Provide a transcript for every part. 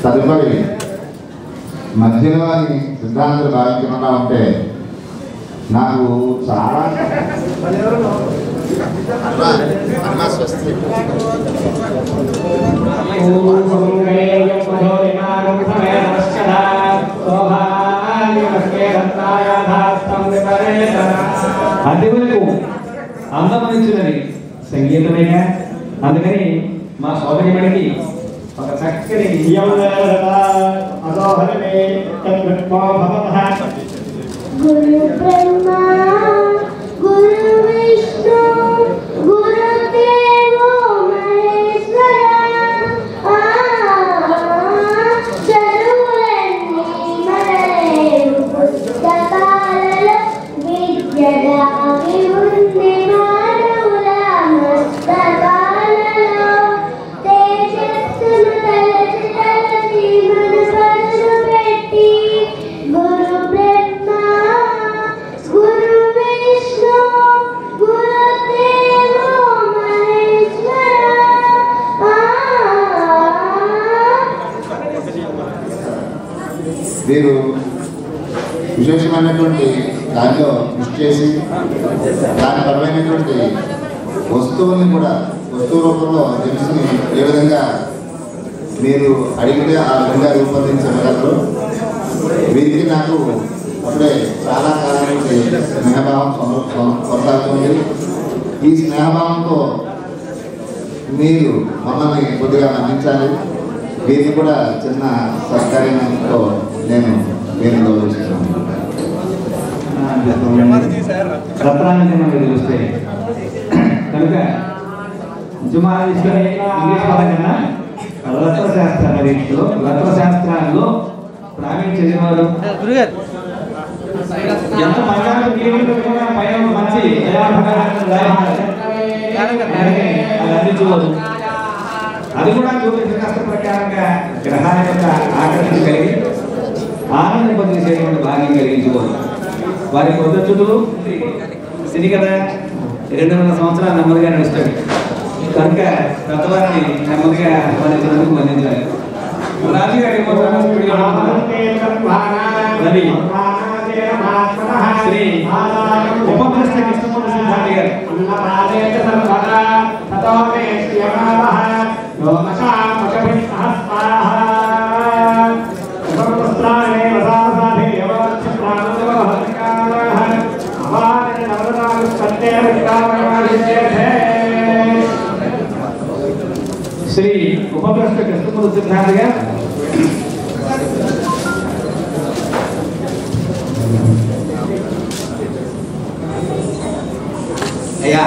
తదుపరి మధ్యలోని సిద్ధాంతాలు భావించకుండా ఉంటే నాకు చాలా అద్దెకులకు అందమనిచ్చినది సంగీతమేగా అందుకని మా సోదరిమణికి ఒక చక్కని గురు బ్రహ్మ గురు విష్ణు గురుదేవో మహేశ్వర ఆ, చదువులన్నీ మనలేవు పుస్తకాలలో విద్య దాగి ఉంది మానవుల మస్తకాలలో తేజస్సును తలచి తలచి మనసు పెట్టి గురు బ్రహ్మ గురు విష్ణు గురుదేవో మహేశ్వర వీరు విశేషమైనటువంటి దానిలో కృషి చేసి దాని పరమైనటువంటి వస్తువుల్ని కూడా వస్తువు రూపంలో తెలుసుని ఏ విధంగా మీరు అడిగితే ఆ విధంగా రూపొందించగలరు వీరికి నాకు అప్పుడే చాలా కాలం నుండి స్నేహభావం కొన- కొన- కొనసాగుతుంది ఈ స్నేహభావంతో మీరు మమ్మల్ని కొద్దిగా మన్నించాలి వీరిని కూడా చిన్న సత్కార్యంతో నేను మీరు గౌరవిస్తున్నాను రత్నాన్ని మనకు తెలుస్తే కనుక జుమాలిస్టులు ఇంగ్లీష్ పదం కన్నా రత్వశాస్త్ర పరీక్షలో రత్వశాస్త్రాల్లో ప్రావీణ్యం చెందినవారు ఎంత బంగారం కిరీటం పెట్టుకున్నా పైన ఒక మంచి దయాభాగాలను దయాభాగాలు. అది అందించవద్దు అది కూడా జ్యోతిష శాస్త్ర ప్రకారంగా గ్రహాల యొక్క ఆకర్షణ కలిగి ఆనందం పొందేసేటువంటి భాగ్యం కలిగించుకోవాలి వారి పొద్దుచుడు సిరి కదా రెండు వందల సంవత్సరాలు నెమ్మదిగా నడుస్తాడు కనుక పెద్దవారిని నెమ్మదిగా వందించినందుకు వందించాలి రాజుగారి రవి శ్రీ ఉపప్రస్థ కృష్ణమూర్తి సింహారెడ్డి గారు శ్రీ ఉపప్రస్థ కృష్ణమూర్తి సిద్ధాంత్ గారు అయ్యా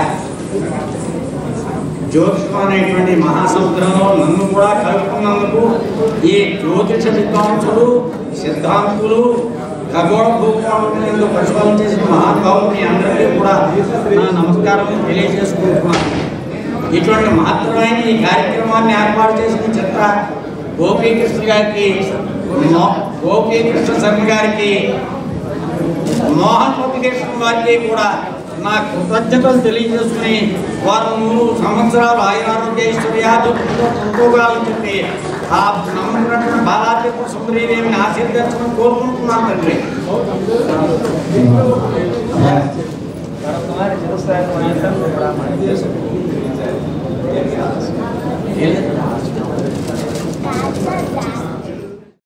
జ్యోతిషం అనేటువంటి మహాసముద్రంలో నన్ను కూడా కలుపుకున్నందుకు ఈ జ్యోతిష విద్వాంసులు సిద్ధాంతులు ఖగోళ భూగోళంలో పరిశోధన చేసిన మహానుభావులు మీ అందరికీ కూడా నా నమస్కారం తెలియజేసుకుంటున్నాను ఇటువంటి మహత్తరమైన ఈ కార్యక్రమాన్ని ఏర్పాటు చేసిన చిత్ర గోపీకృష్ణ గారికి మో- గోపీకృష్ణ శర్మ గారికి మోహన్ మురళీకృష్ణ వారికి కూడా నా కృతజ్ఞతలు తెలియజేసుకుని వారు నూరు సంవత్సరాలు ఆయురారోగ్య ఐశ్వర్యాదులతో ఉద్యోగాలు చెప్పి ఆ నమ్మకం బాలాత్మ సుందరీదేవిని ఆశీర్వదించమని కోరుకుంటున్నాను తండ్రి